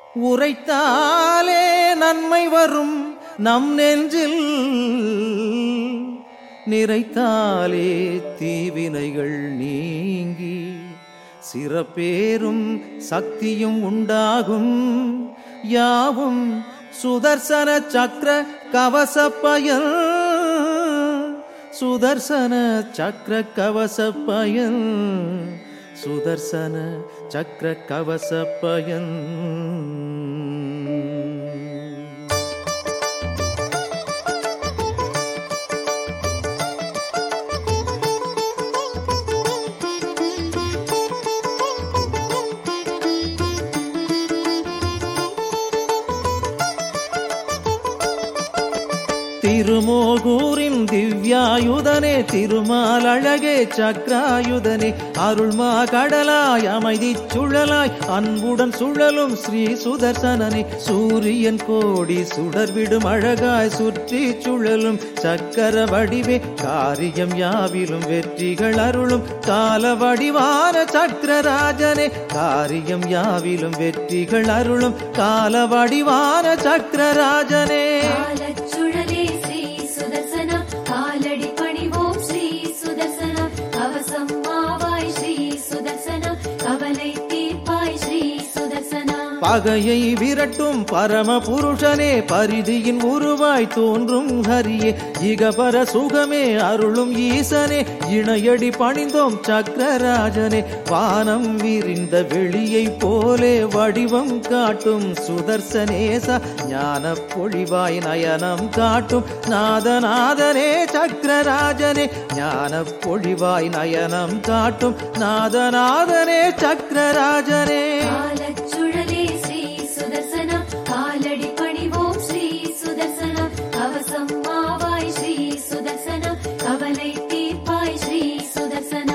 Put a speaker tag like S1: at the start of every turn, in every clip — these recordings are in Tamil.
S1: உரைத்தாலே நன்மை வரும் நம் நெஞ்சில் நிறைத்தாலே தீவினைகள் நீங்கி சிறப்பேரும் சக்தியும் உண்டாகும் யாவும் சுதர்சன சக்கர கவச பயன் சுதர்சன சக்கர கவச பயன் சுதர்சன சக்கர கவச பயன் திருமோகூரின் திவ்யாயுதனே திருமால் அழகே சக்ராயுதனே அருள்மா கடலாய் அமைதி சுழலாய் அன்புடன் சுழலும் ஸ்ரீ சுதர்சனனே சூரியன் கோடி சுடர்விடும் அழகாய் சுற்றி சுழலும் சக்கர வடிவே காரியம் யாவிலும் வெற்றிகள் அருளும் கால வடிவான சக்கரராஜனே காரியம் யாவிலும் வெற்றிகள் அருளும் கால வடிவான சக்கரராஜனே
S2: காலச்சுழலே ஸ்ரீ சுதர்சனா காலடி பணிவோம் ஸ்ரீ சுதர்சனா கவசம் மாவாய் ஸ்ரீ சுதர்சனா கவலை தீர்ப்பாய் ஸ்ரீ சுதர்சனா
S1: பகையை விரட்டும் பரம புருஷனே பரிதியின் உருவாய் தோன்றும் ஹரியே இகபர சுகமே அருளும் ஈசனே இணையடி பணிந்தோம் சக்கரராஜனே வானம் விரிந்த வெளியை போலே வடிவம் காட்டும் சுதர்சனேச ஞான பொழிவாய் நயனம் காட்டும் நாதநாதனே சக்கரராஜனே ஞான பொழிவாய் நயனம் காட்டும் நாதநாதனே சக்கரராஜனே
S2: காலச்சுழலே ஸ்ரீ சுதர்சனா காலடி பணிவோம் ஸ்ரீ சுதர்சனா கவசம் மாவாய் ஸ்ரீ சுதர்சனா கவலை தீர்ப்பாய் ஸ்ரீ சுதர்சனா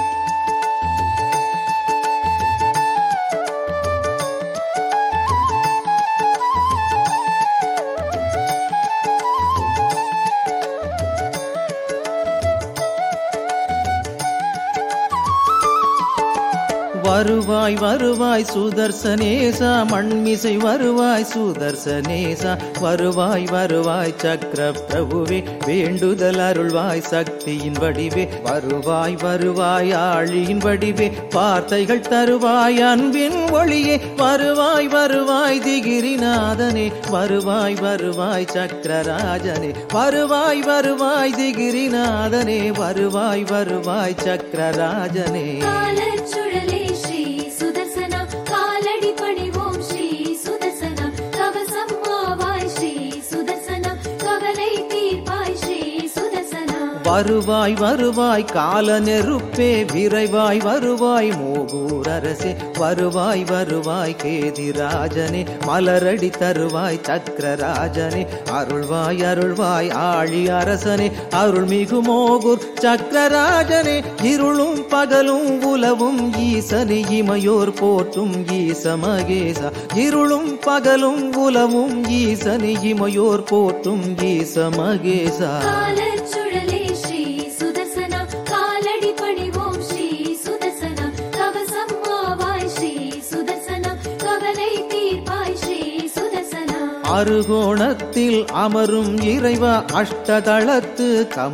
S1: வருவாய் வருவாய் சுதர்சனேசா மண்மிசை வருவாய் சுதர்சனேசா வருவாய் வருவாய் சக்கர பிரபுவே வேண்டுதல் அருள்வாய் சக்தியின் வடிவே வருவாய் வருவாய் ஆழியின் வடிவே வார்த்தைகள் தருவாய் அன்பின் ஒளியே வருவாய் வருவாய் திகிரிநாதனே வருவாய் வருவாய் சக்கரராஜனே வருவாய் வருவாய் திகிரிநாதனே வருவாய் வருவாய் சக்கரராஜனே
S2: காலச்சுழலே ஸ்ரீ சுதர்சனா காலடி பணிவோம் ஸ்ரீ சுதர்சனா கவசம் மாவாய் ஸ்ரீ சுதர்சனா கவலை தீர்ப்பாய் ஸ்ரீ சுதர்சனா
S1: வருவாய் வருவாய் கால நெருப்பே விரைவாய் வருவாய் மோகூர் அரசே வருவாய் வருவாய் கேதிராஜனே மலரடி தருவாய் சக்கரராஜனே அருள்வாய் அருள்வாய் ஆழி அரசனே அருள்மிகு மோகூர் சக்கரராஜனே இருளும் பகலும் உலவும் ஈசனே இமையோர் போற்றும் ஈச மகேசா இருளும் பகலும் உலவும் ஈசனே இமையோர் போற்றும் ஈச மகேசா
S2: காலச்சுழலே ஸ்ரீ சுதர்சனா காலடி பணிவோம் ஸ்ரீ சுதர்சனா கவசம் மாவாய் ஸ்ரீ சுதர்சனா கவலை தீர்ப்பாய் ஸ்ரீ சுதர்சனா
S1: அருகோணத்தில் அமரும் இறைவா அஷ்டதளத்து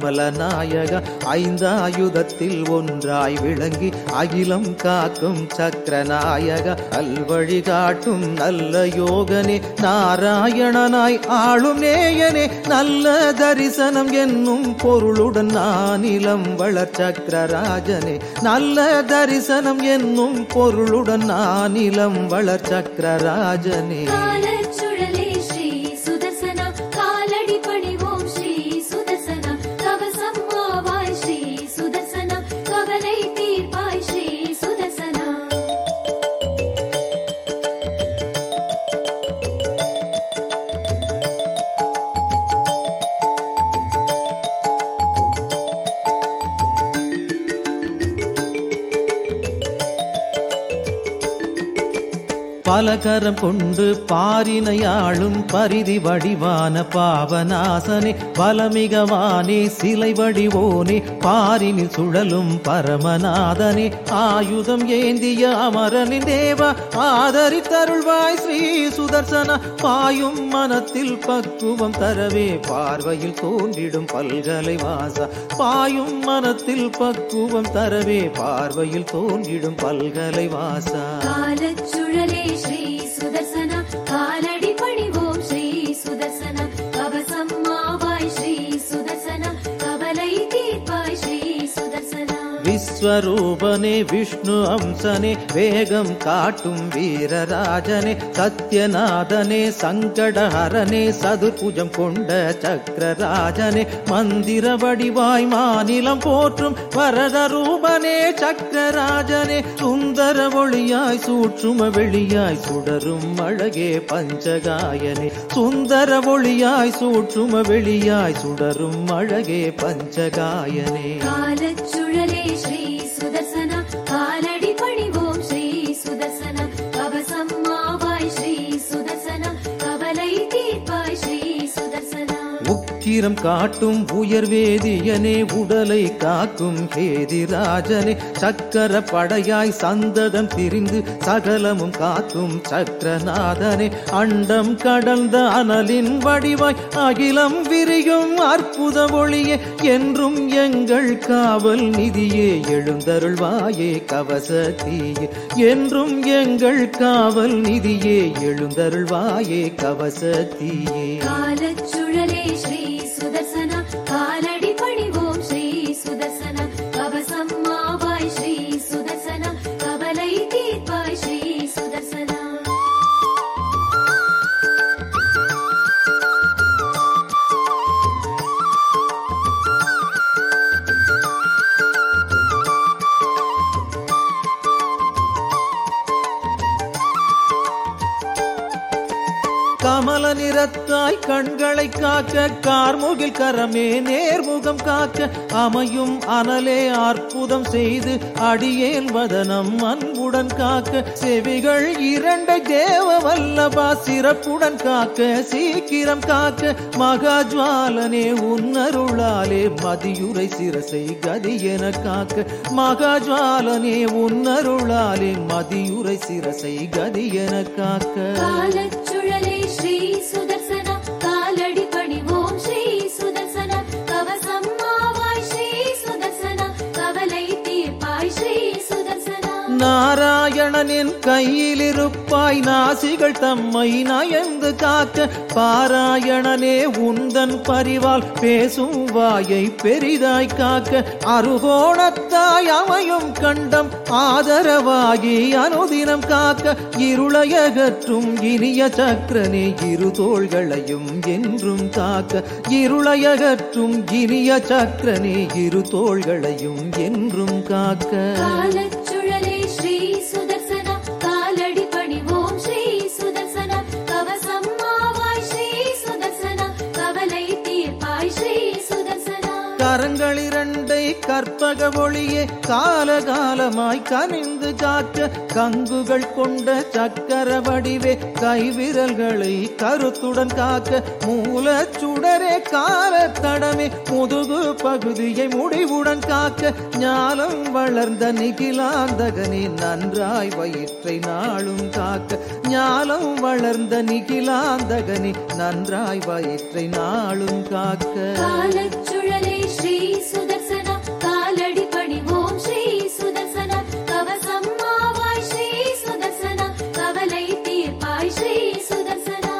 S1: கமலநாயக ஐந்தாயுதத்தில் ஒன்றாய் விளங்கி அகிலம் காக்கும் சக்கரநாயக அல்வழி காட்டும் நல்ல யோகனே நாராயணனாய் ஆளும் நேயனே நல்ல தரிசனம் என்னும் பொருளுடன் நானிலம் வளர் சக்கரராஜனே நல்ல தரிசனம் என்னும் பொருளுடன் நானிலம் வளர் சக்கரராஜனே
S2: காலச்சுழலே ஸ்ரீ சுதர்சனா காலடி பணிவோம் ஸ்ரீ சுதர்சனா கவசம் மாவாய் ஸ்ரீ சுதர்சனா கவலை தீர்ப்பாய் ஸ்ரீ சுதர்சனா
S1: பலகரம் கொண்டு பாரினையாளும் பரிதி வடிவான பாவநாசனே பலமிகவானே சிலை வடிவோனே பாரினில் சுழலும் பரமநாதனே ஆயுதம் ஏந்திய அமரனின் தேவா ஆதரித்தருள்வாய் ஸ்ரீ சுதர்சன பாயும் மனத்தில் பக்குவம் தரவே பார்வையில் தோன்றிடும் பல்கலை வாசா பாயும் மனத்தில் பக்குவம் தரவே பார்வையில் தோன்றிடும் பல்கலை வாசா
S2: காலச்சுழலே ஸ்ரீ சுதர்சனா காலடி பணிவோம் ஸ்ரீ சுதர்சனா கவசம் மாவாய் ஸ்ரீ சுதர்சனா கவலை தீர்ப்பாய் ஸ்ரீ சுதர்சனா
S1: விஸ்வரூபனே விஷ்ணு அம்சனே வேகம் காட்டும் வீரராஜனே சத்யநாதனே சங்கடஹரனே சதுர்புஜம் கொண்ட சக்கரராஜனே மந்திர வடிவாய் மாநிலம் போற்றும் வரதரூபனே சக்கரராஜனே சுந்தர ஒளியாய் சூற்றும வெளியாய் சுடரும் அழகே பஞ்சகாயனே சுந்தர ஒளியாய் சூற்றும வெளியாய் சுடரும் அழகே பஞ்சகாயனே
S2: காலச்சுழலே ஸ்ரீ சுதர்சனா காலடி பணிவோம் ஸ்ரீ சுதர்சனா கவசம் மாவாய் ஸ்ரீ சுதர்சனா கவலை தீர்ப்பாய் ஸ்ரீ சுதர்சனா
S1: உக்கிரம் காட்டும் உயர்வேதியனே உடலை காக்கும் கேதிராஜனே சக்கர படையாய் சந்ததம் திரிந்து சகலமும் காக்கும் சக்கரநாதனே அண்டம் கடந்த அனலின் வடிவாய் அகிலம் விரியும் அற்புத ஒளியே என்றும் எங்கள் காவல் நிதியே எழுந்தருள்வாயே கவசத்தீயே என்றும் எங்கள் காவல் நிதியே எழுந்தருள்வாயே கவசத்தீயே
S2: காலச்சுழலே ஸ்ரீ சுதர்சனா காலடி பணிவோம் ஸ்ரீ சுதர்சனா கவசம் மாவாய் ஸ்ரீ சுதர்சனா கவலை தீர்ப்பாய் ஸ்ரீ சுதர்சனா
S1: கமல நிறத்தாய் கண்களை காக்க கார்முகில் கரமே நேர்முகம் காக்க அமையும் அனலே அற்புதம் செய்து அடியேன் வதனம் அன்புடன் காக்க செவிகள் இரண்டை தேவ வல்லபா சிறப்புடன் காக்க சீக்கிரம் காக்க மகாஜ்வாலனே உன்னருளாலே மதியுரை சிரசை கதி என காக்க மகாஜ்வாலனே உன்னருளாலே மதியுரை சிரசை கதி என காக்க
S2: காலச்சுழலே ஸ்ரீ சுதர்சனா காலடி பணிவோம் ஸ்ரீ சுதர்சனா கவசம் மாவாய் ஸ்ரீ சுதர்சனா கவலை தீர்ப்பாய் ஸ்ரீ சுதர்சனா
S1: நாராயணனின் கையில் இருப்பாய் நாசிகள் தம்மை நயந்து காக்க பாராயணனே உந்தன் பரிவால் பேசும் வாயை பெரிதாய் காக்க அருகோணத்தாய் அமையும் கண்டம் ஆதரவாகி அனுதினம் காக்க இருளையகற்றும் இனிய சக்கரனே இரு தோள்களையும் என்றும் காக்க இருளையகற்றும் இனிய சக்கரனே இரு தோள்களையும் என்றும் காக்க
S2: காலச்சுழலே ஸ்ரீ சுதர்சனா காலடி பணிவோம் ஸ்ரீ சுதர்சனா கவசம் மாவாய் ஸ்ரீ சுதர்சனா கவலை தீர்ப்பாய் ஸ்ரீ சுதர்சனா
S1: கரங்களிரண்டை கற்பக ஒளியே காலகாலமாய் கனிந்து காக்க கங்குகள் கொண்ட சக்கர வடிவே கைவிரல்களை கருத்துடன் காக்க மூல சுடரே கால தடமே முதுகு பகுதியை முடிவுடன் காக்க ஞானம் வளர்ந்த நிகிலாந்தகனே நன்றாய் வயிற்றை நாளும் காக்க ஞானம் வளர்ந்த நிகிலாந்தகனே நன்றாய் வயிற்றை நாளும் காக்க
S2: காலச்சுழலே ஸ்ரீ சுதர்சனா காலடி பணிவோம் ஸ்ரீ சுதர்சனா கவசம் மாவாய் ஸ்ரீ சுதர்சனா கவலை தீர்ப்பாய் ஸ்ரீ சுதர்சனா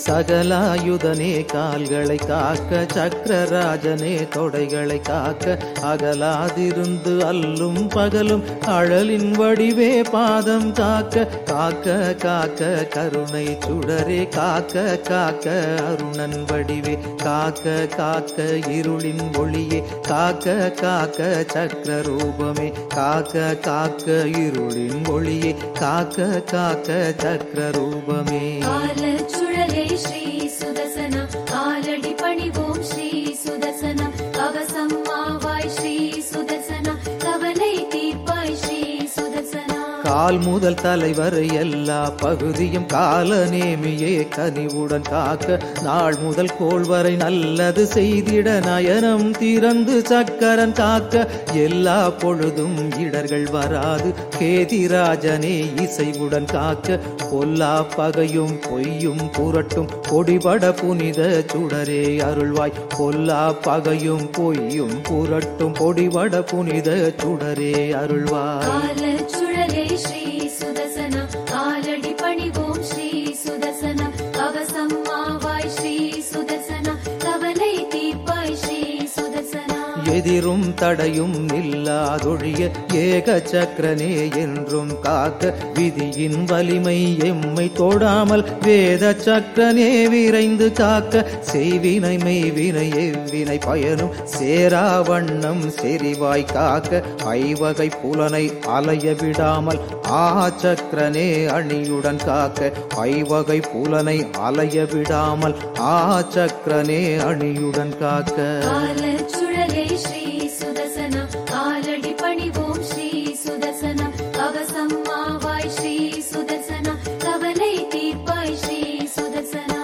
S1: சகலாயுதனே கால்களை காக்க சக்கரராஜனே தொடைகளை காக்க அகலாதிருந்து அல்லும் பகலும் அழலின் வடிவே பாதம் காக்க காக்க காக்க கருணை சுடரே காக்க காக்க அருணன் வடிவே காக்க காக்க இருளின் ஒளியே காக்க காக்க சக்கர ரூபமே காக்க காக்க இருளின் ஒளியே காக்க காக்க சக்கர ரூபமே
S2: காலச்சுழலே ஸ்ரீ சுதசனா காலடி பணிவோம் ஸ்ரீ சுதசனா கவசம் மாவாய் ஸ்ரீ சுதசனா கவலை தீர்ப்பாய் ஸ்ரீ சுதசனா
S1: கால் முதல் தலைவரை எல்லா பகுதியும் கால நேமியே கனிவுடன் காக்க நாள் முதல் கோள் வரை நல்லது செய்திட நயனம் திறந்து சக்கரன் காக்க எல்லா பொழுதும் இடர்கள் வராது கேதிராஜனே இசைவுடன் காக்க பொல்லா பகையும் பொய்யும் புரட்டும் பொடிபட புனித சுடரே அருள்வாய் பொல்லா பகையும் பொய்யும் புரட்டும் பொடிபட புனித சுடரே அருள்வாய்
S2: காலச்சுழலே ஸ்ரீ சுதசனா காலடி பணிவோம் ஸ்ரீ சுதசனா கவசம் மாவாய் ஸ்ரீ சுதசனா கவலை தீர்ப்பாய் ஸ்ரீ சுதசனா
S1: எதிரும் தடையும் இல்லாதொழிய ஏக சக்கரனே என்றும் காக்க விதியின் வலிமை எம்மை தொடாமல் வேத சக்கரனே விரைந்து காக்க செய்வினை மெய்வினை எவ்வினை பயனும் சேரா வண்ணம் செறிவாய் காக்க ஐவகை புலனை அலைய விடாமல் ஆ சக்கரனே அணியுடன் காக்க ஐவகை புலனை அலைய விடாமல் ஆ சக்கரனே அணியுடன் காக்க
S2: காலச்சுழலே ஸ்ரீ சுதசனா காலடி பணிவோம் ஸ்ரீ சுதசனா கவசம் மாவாய் ஸ்ரீ சுதசனா கவலை தீர்ப்பாய் ஸ்ரீ சுதசனா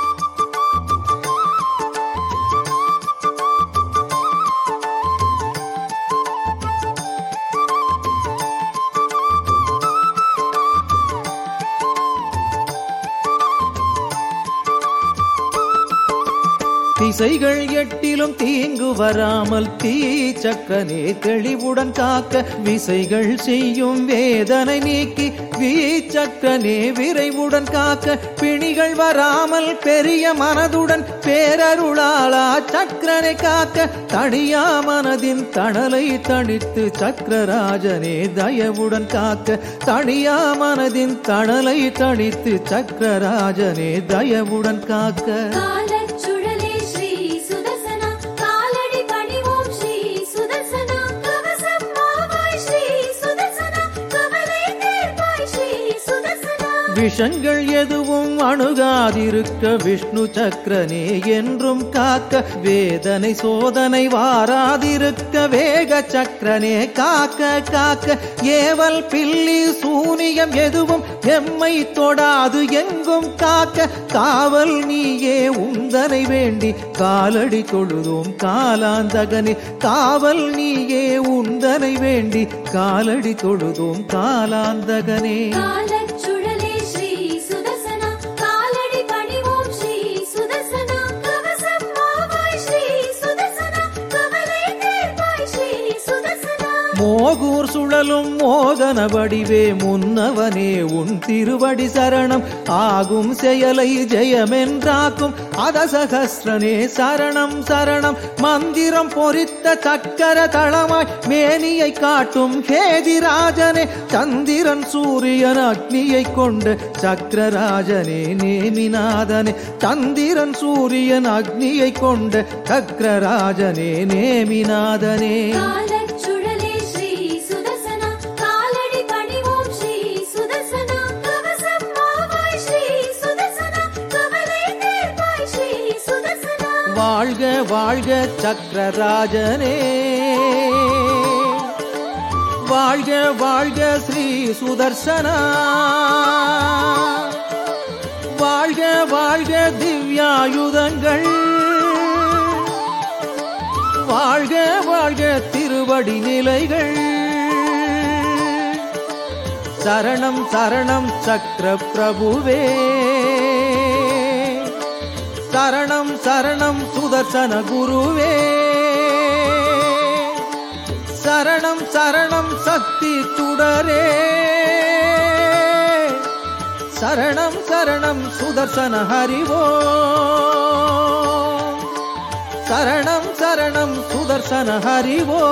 S1: திசைகள் எட்டிலும் தீங்கு வராமல் தீ சக்கனே தெளிவுடன் காக்க விசைகள் செய்யும் வேதனை நீக்கி வீச்சக்கனே விரைவுடன் காக்க பிணிகள் வராமல் பெரிய மனதுடன் பேரருளாளா சக்கரனை காக்க தனியா மனதின் தணலை தணித்து சக்கரராஜனே தயவுடன் காக்க தனியா மனதின் தணலை தணித்து சக்கரராஜனே தயவுடன் காக்க
S2: காலச்சுழலே ஸ்ரீ சுதசனா காலடி பணிவோம் ஸ்ரீ சுதசனா கவசம் மாவாய் ஸ்ரீ சுதசனா கவலை தீர்ப்பாய் ஸ்ரீ சுதசனா
S1: விஷங்கள் எதுவும் அணுகாதிருக்க விஷ்ணு சக்கரனே என்றும் காக்க வேதனை சோதனை வாராதிருக்க வேக சக்கரனே காக்க காக்க ஏவல் பில்லி சூனியம் எதுவும் எம்மை தொடாது எங்கும் காக்க காவல் நீயே உந்தனை வேண்டி காலடி தொழுதோம் காலாந்தகனே காவல் நீயே உந்தனை வேண்டி காலடி தொழுதோம் காலாந்தகனே
S2: காலச்சுழலே ஸ்ரீ சுதசனா காலடி பணிவோம் ஸ்ரீ சுதசனா கவசம் மாவாய் ஸ்ரீ சுதசனா கவலை தீர்ப்பாய் ஸ்ரீ சுதசனா
S1: மோகூர் சுழலும் மோகன வடிவே முன்னவனே உன் திருவடி சரணம் ஆகும் செயலை ஜெயமென்றாக்கும் அதசகஸ்ரனே சரணம் சரணம் மந்திரம் பொறித்த சக்கர தளமாய் மேனியை காட்டும் கேதிராஜனே சந்திரன் சூரியன் அக்னியை கொண்ட சக்கரராஜனே நேமிநாதனே சந்திரன் சூரியன் அக்னியை கொண்ட சக்கரராஜனே நேமிநாதனே
S2: காலச்சுழலே ஸ்ரீ சுதசனா காலடி பணிவோம் ஸ்ரீ சுதசனா கவசம் மாவாய் ஸ்ரீ சுதசனா கவலை தீர்ப்பாய் ஸ்ரீ சுதசனா
S1: வாழ்க வாழ்க சக்கரராஜனே வாழ்க வாழ்க ஸ்ரீ சுதர்சனா வாழ்க வாழ்க திவ்யாயுதங்கள் வாழ்க வாழ்க திருவடி நிலைகள் சரணம் சரணம் சக்கர பிரபுவே சரணம் சரணம் சுதர்சன குருவே சரணம் சரணம் சக்தி சுடரே சரணம் சரணம் சுதர்சன ஹரிவோ சரணம் சரணம் சுதர்சன ஹரிவோ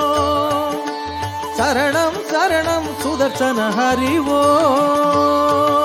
S1: சரணம் சரணம் சுதர்சன ஹரிவோ